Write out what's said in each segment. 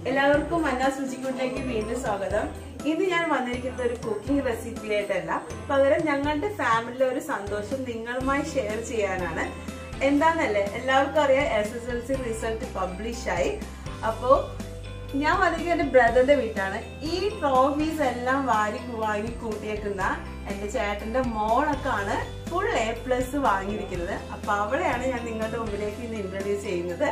എല്ലാവർക്കും മന്നാ രുചിക്കൂട്ടിലേക്ക് വീണ്ടും സ്വാഗതം ഇന്ന് ഞാൻ വന്നിരിക്കുന്നത് ഒരു കുക്കിംഗ് റെസിപ്പി ആയിട്ടല്ല പകരം ഞങ്ങളുടെ ഫാമിലിയിലെ ഒരു സന്തോഷം നിങ്ങളുമായി ഷെയർ ചെയ്യാനാണ് എന്താന്നല്ലേ എല്ലാവർക്കും അറിയാം S S L C result publish ആയി അപ്പോ ഞാൻ വന്നിരിക്കുന്നത് എന്റെ ബ്രദറിന്റെ വീട്ടാണ് ഈ ട്രോഫീസ് എല്ലാം വാരി വാങ്ങി കൂട്ടിയേക്കുന്ന എന്റെ ചേട്ടന്റെ മോളൊക്കെയാണ് ഫുൾ എ പ്ലസ് വാങ്ങിയിരിക്കുന്നത് അപ്പൊ അവളെയാണ് ഞാൻ നിങ്ങളുടെ മുമ്പിലേക്ക് ഇന്ന് ഇൻട്രൊഡ്യൂസ് ചെയ്യുന്നത്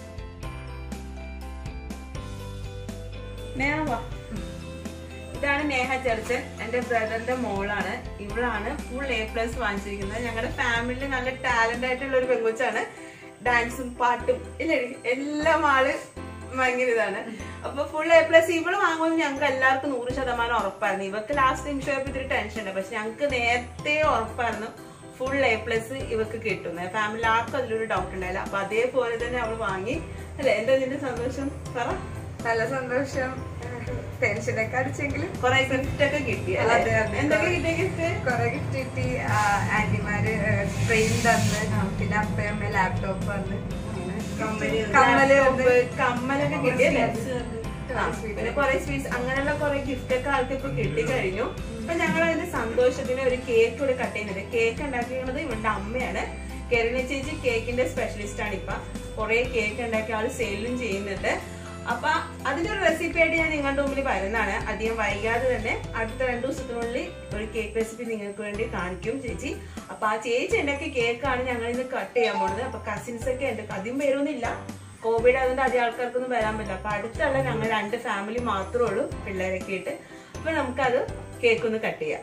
നേഹ വാ. ഇതാണ് നേഹ ചർച്ചൻ എന്റെ ബ്രദറിന്റെ മോളാണ് ഇവളാണ് ഫുൾ എ പ്ലസ് വാങ്ങിച്ചിരിക്കുന്നത് ഞങ്ങളുടെ ഫാമിലിയിൽ നല്ല ടാലന്റ് ആയിട്ടുള്ള ഒരു പെങ്കൊച്ചാണ് ഡാൻസും പാട്ടും ഇല്ലേ എല്ലാം ആള് ഭയങ്കര ഇതാണ് അപ്പൊ ഫുൾ എ പ്ലസ് ഇവള് വാങ്ങുമ്പോൾ ഞങ്ങൾക്ക് എല്ലാവർക്കും നൂറ് ശതമാനം ഉറപ്പായിരുന്നു ഇവർക്ക് ലാസ്റ്റ് നിമിഷം ആയപ്പോ ഇതൊരു ടെൻഷൻ ഉണ്ട് പക്ഷെ ഞങ്ങൾക്ക് നേരത്തെ ഉറപ്പായിരുന്നു ഫുൾ എ പ്ലസ് ഇവർക്ക് കിട്ടുന്നത് ഫാമിലി ആർക്കും അതിലൊരു ഡൗട്ട് ഉണ്ടായില്ല അപ്പൊ അതേപോലെ തന്നെ അവള് വാങ്ങി അല്ലെ എന്താ നിന്റെ സന്തോഷം പറ നല്ല സന്തോഷം ടെൻഷനൊക്കെ അടിച്ചെങ്കിലും കൊറേ ഗിഫ്റ്റ് ഒക്കെ കിട്ടി അതെ, അല്ലേ? അതെ. എന്തൊക്കെ കിട്ടിയ ഗിഫ്റ്റ് കൊറേ ഗിഫ്റ്റ് കിട്ടി ആ, ആന്റിമാര് ട്രെയിൻ തന്ന് പിന്നെ അപ്പയമ്മ ലാപ്ടോപ്പ് തന്ന് കമ്മല് കമ്മല് laptop, കമ്മലൊക്കെ കിട്ടിയല്ലേ Sweets. ആ, പിന്നെ കൊറേ സ്വീറ്റ്സ് അങ്ങനെയുള്ള കൊറേ ഗിഫ്റ്റ് ഒക്കെ ആൾക്ക് ഇപ്പൊ കിട്ടിക്കഴിഞ്ഞു അപ്പൊ ഞങ്ങൾ അതിന്റെ സന്തോഷത്തിന് ഒരു കേക്ക് കൂടെ കട്ട് ചെയ്യുന്നുണ്ട് കേക്ക് ഉണ്ടാക്കിയത് ഇവളുടെ അമ്മയാണ് കെറിന ചേച്ചി കേക്കിന്റെ സ്പെഷ്യലിസ്റ്റ് ആണ് ഇപ്പൊ കൊറേ കേക്ക് ഉണ്ടാക്കി ആള് സെയിലും ചെയ്യുന്നുണ്ട് അപ്പൊ അതിന്റെ ഒരു റെസിപ്പി ആയിട്ട് ഞാൻ നിങ്ങളുടെ മുമ്പിൽ വരുന്നതാണ് അധികം വൈകാതെ തന്നെ അടുത്ത രണ്ടു ദിവസത്തിനുള്ളിൽ ഒരു കേക്ക് റെസിപ്പി നിങ്ങൾക്ക് വേണ്ടി കാണിക്കും ചേച്ചി അപ്പൊ ആ ചേച്ചി ഉണ്ടാക്കിയ കേക്കാണ് ഞങ്ങൾ ഇന്ന് കട്ട് ചെയ്യാൻ പോകുന്നത് അപ്പൊ കസിൻസ് ഒക്കെ ഉണ്ട് അധികം പേരൊന്നുമില്ല കോവിഡ് അതുകൊണ്ട് അധികം ആൾക്കാർക്കൊന്നും വരാൻ പറ്റില്ല അപ്പൊ അടുത്തുള്ള ഞങ്ങൾ രണ്ട് ഫാമിലി മാത്രമേ ഉള്ളൂ പിള്ളേരൊക്കെ ആയിട്ട് അപ്പൊ നമുക്കത് കേക്ക് ഒന്ന് കട്ട് ചെയ്യാം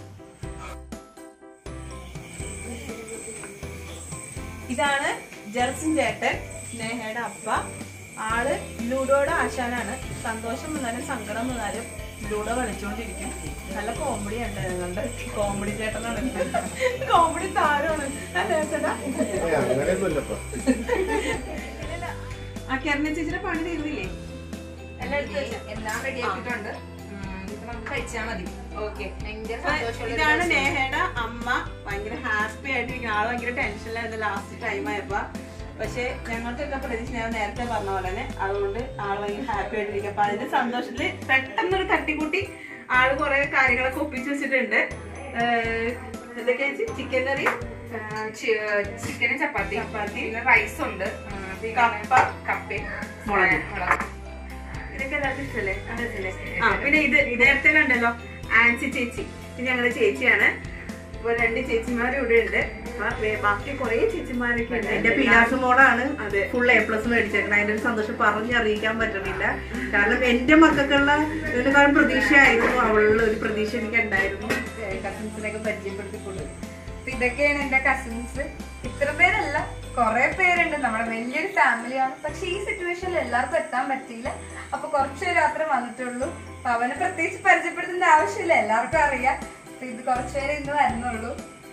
ഇതാണ് ജെർസിൻ ചേട്ടൻ സ്നേഹയുടെ അപ്പ ആള് ലൂഡോയുടെ ആശാനാണ് സന്തോഷം വന്നാലും സങ്കടം വന്നാലും ലൂഡോ കളിച്ചോണ്ടിരിക്കും നല്ല കോമഡി ഉണ്ട് ഞങ്ങളുടെ കോമഡി ചേട്ടനാണ് കോമഡി താരമാണ് അല്ലേ ചേട്ടാ അങ്ങനെയൊന്നുമില്ലപ്പോ ആ കെർണ ചേച്ചിയുടെ പണി തീർന്നില്ലേ എല്ലാം എടുത്ത് വെച്ചോ? എല്ലാം റെഡി ആക്കിയിട്ടുണ്ട് ഉം, ഇപ്പൊ നമുക്ക് കഴിച്ചാൽ മതി ഓക്കെ ഭയങ്കര അപ്പൊ സന്തോഷമുള്ള ഇതാണ് ഒരു ദിവസം. നേഹയുടെ അമ്മ ഭയങ്കര ഹാപ്പി ആയിട്ടിരിക്കുന്ന ആള് ഭയങ്കര ടെൻഷനിലായിരുന്നു ലാസ്റ്റ് ടൈം ആയപ്പോ പക്ഷെ ഞങ്ങൾക്കൊക്കെ പ്രതീക്ഷ ഞാൻ നേരത്തെ പറഞ്ഞ പോലെ തന്നെ അതുകൊണ്ട് ആള് ഭയങ്കര ഹാപ്പി ആയിട്ടിരിക്കും അപ്പൊ അതിന്റെ സന്തോഷത്തില് പെട്ടെന്നൊരു തട്ടിക്കൂട്ടി ആള് കുറെ കാര്യങ്ങളൊക്കെ ഒപ്പിച്ചു വെച്ചിട്ടുണ്ട് ഏഹ് എന്തൊക്കെയാ ചിക്കൻ കറി ആ, ചി- ചിക്കനും ചപ്പാത്തി ചപ്പാത്തി. പിന്നെ റൈസ് ഉണ്ട് ആ, പിന്നെ കപ്പ. കപ്പയും മുളക്. ആ, മുളക് ഇതൊക്കെ എല്ലാവർക്കും ഇഷ്ടല്ലേ നല്ല ഇഷ്ടല്ലേ ആ പിന്നെ ഇത് നേരത്തെ കണ്ടല്ലോ ആൻസി ചേച്ചി ഇത് ഞങ്ങളുടെ ചേച്ചിയാണ് ഇപ്പൊ രണ്ട് ചേച്ചിമാരും ഇവിടെ ഉണ്ട് അപ്പൊ വേ- ബാക്കി കുറെ ചേച്ചിമാരൊക്കെ ഉണ്ട് എന്റെ പിലാസ് മോളാണ് അതെ ഫുൾ എ പ്ലസ് മേടിച്ചേക്കണം അതിന്റെ ഒരു സന്തോഷം പറഞ്ഞറിയിക്കാൻ പറ്റണില്ല കാരണം എന്റെ മക്കൾക്കുള്ള ഇതിനെക്കാളും പ്രതീക്ഷയായിരുന്നു അവളുള്ള ഒരു പ്രതീക്ഷ എനിക്ക് ഉണ്ടായിരുന്നു കസിൻസിനൊക്കെ പരിചയപ്പെടുത്തിക്കൊള്ളു അപ്പൊ ഇതൊക്കെയാണ് എന്റെ കസിൻസ് ഇത്ര പേരല്ല കുറെ പേരുണ്ട് നമ്മുടെ വലിയൊരു ഫാമിലിയാണ് പക്ഷെ ഈ സിറ്റുവേഷനിൽ എല്ലാവർക്കും എത്താൻ പറ്റിയില്ല അപ്പൊ കുറച്ച് പേര് മാത്രമേ വന്നിട്ടുള്ളൂ അപ്പൊ അവനെ പ്രത്യേകിച്ച് പരിചയപ്പെടുത്തേണ്ട ആവശ്യമില്ല എല്ലാവർക്കും അറിയാം അപ്പൊ ഇത് കുറച്ച് പേര് ഇന്ന് വരുന്നുള്ളൂ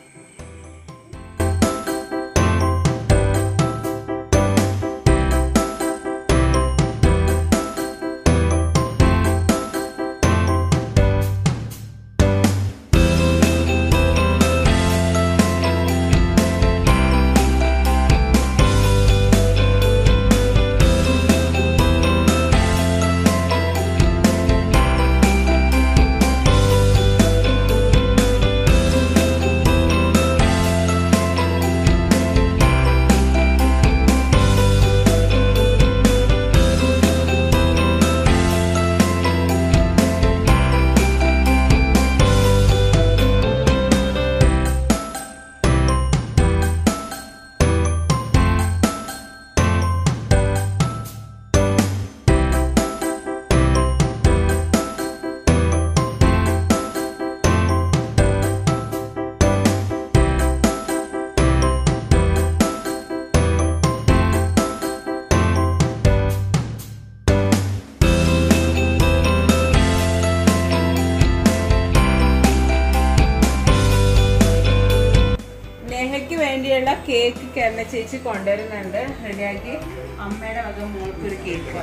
നെഹയ്ക്ക് വേണ്ടിയുള്ള കേക്ക് കെരണ ചേച്ചി കൊണ്ടുവരുന്നുണ്ട് റെഡിയാക്കി അമ്മയുടെ വക മോൾക്ക് ഒരു കേക്ക്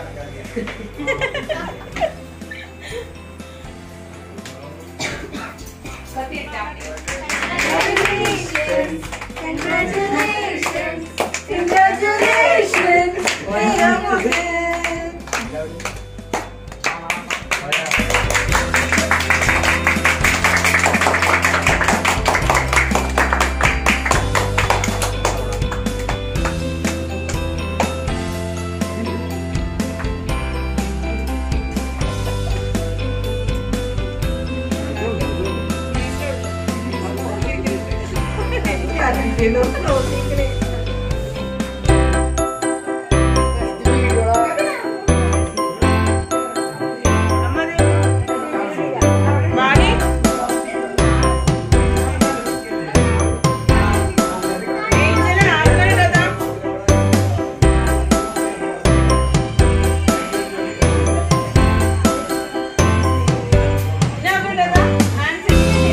Congratulations! Congratulations! ഉണ്ടാക്കിയല്ലോ വാടി ഏഞ്ചല് ആൾക്കാരുണ്ടതാ ഞാൻ വിടതാ ആൻസി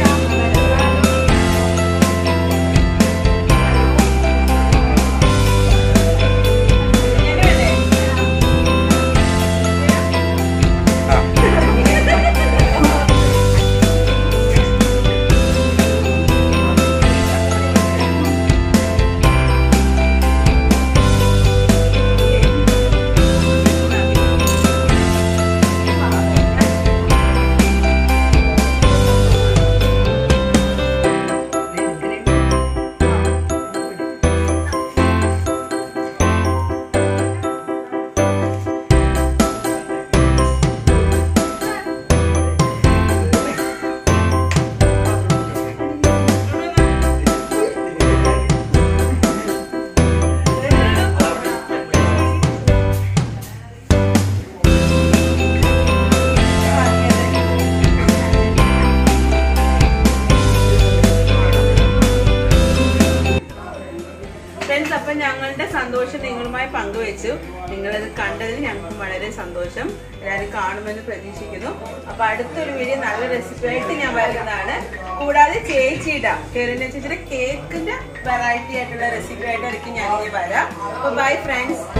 ഫ്രണ്ട്സ് അപ്പൊ ഞങ്ങളുടെ സന്തോഷം നിങ്ങളുമായി പങ്കുവെച്ചു നിങ്ങളത് കണ്ടതിൽ ഞങ്ങൾക്ക് വളരെ സന്തോഷം എല്ലാവരും കാണുമെന്ന് പ്രതീക്ഷിക്കുന്നു അപ്പൊ അടുത്തൊരു വീഡിയോ നല്ല റെസിപ്പി ആയിട്ട് ഞാൻ വരുന്നതാണ് കൂടാതെ ചേച്ചിയുടെ കേരള ചേച്ചിയുടെ കേക്കിന്റെ വെറൈറ്റി ആയിട്ടുള്ള റെസിപ്പി ആയിട്ടായിരിക്കും ഞാൻ ഇനി വരാം അപ്പൊ ബൈ ഫ്രണ്ട്സ്